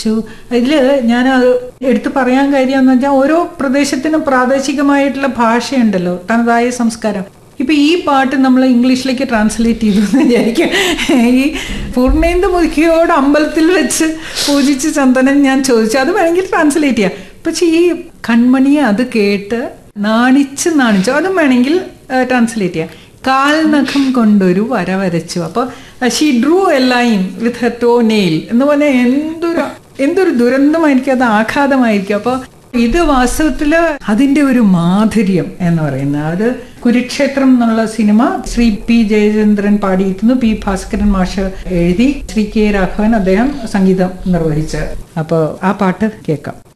ഇതിൽ ഞാൻ അത് എടുത്തു പറയാൻ കാര്യം എന്ന് വെച്ചാൽ ഓരോ പ്രദേശത്തിനും പ്രാദേശികമായിട്ടുള്ള ഭാഷയുണ്ടല്ലോ തനതായ സംസ്കാരം ഇപ്പൊ ഈ പാട്ട് നമ്മൾ ഇംഗ്ലീഷിലേക്ക് ട്രാൻസ്ലേറ്റ് ചെയ്തു എന്ന് വിചാരിക്കും ഈ പൂർണ്ണേന്ദു മുഖിയോട് അമ്പലത്തിൽ വെച്ച് പൂജിച്ച് ചന്ദനൻ ഞാൻ ചോദിച്ചു അത് വേണമെങ്കിൽ ട്രാൻസ്ലേറ്റ് ചെയ്യാം പക്ഷെ ഈ കൺമണിയെ അത് കേട്ട് നാണിച്ച് നാണിച്ചു അതും വേണമെങ്കിൽ ട്രാൻസ്ലേറ്റ് ചെയ്യാം കാൽനഖം കൊണ്ടൊരു വര വരച്ചു അപ്പോൾ she drew a line with her toe nail എന്ന് പറഞ്ഞാൽ എന്തൊരു എന്തൊരു ദുരന്തമായിരിക്കും അത് ആഘാതമായിരിക്കും അപ്പോൾ ഇത് വാസ്തവത്തിൽ അതിൻ്റെ ഒരു മാധുര്യം എന്ന് പറയുന്നത് അത് കുരുക്ഷേത്രം എന്നുള്ള സിനിമ ശ്രീ പി ജയചന്ദ്രൻ പാടിയിരുന്നു പി ഭാസ്കരൻ മാഷ് എഴുതി ശ്രീ കെ രാഘവൻ അദ്ദേഹം സംഗീതം നിർവഹിച്ച് അപ്പോൾ ആ പാട്ട് കേൾക്കാം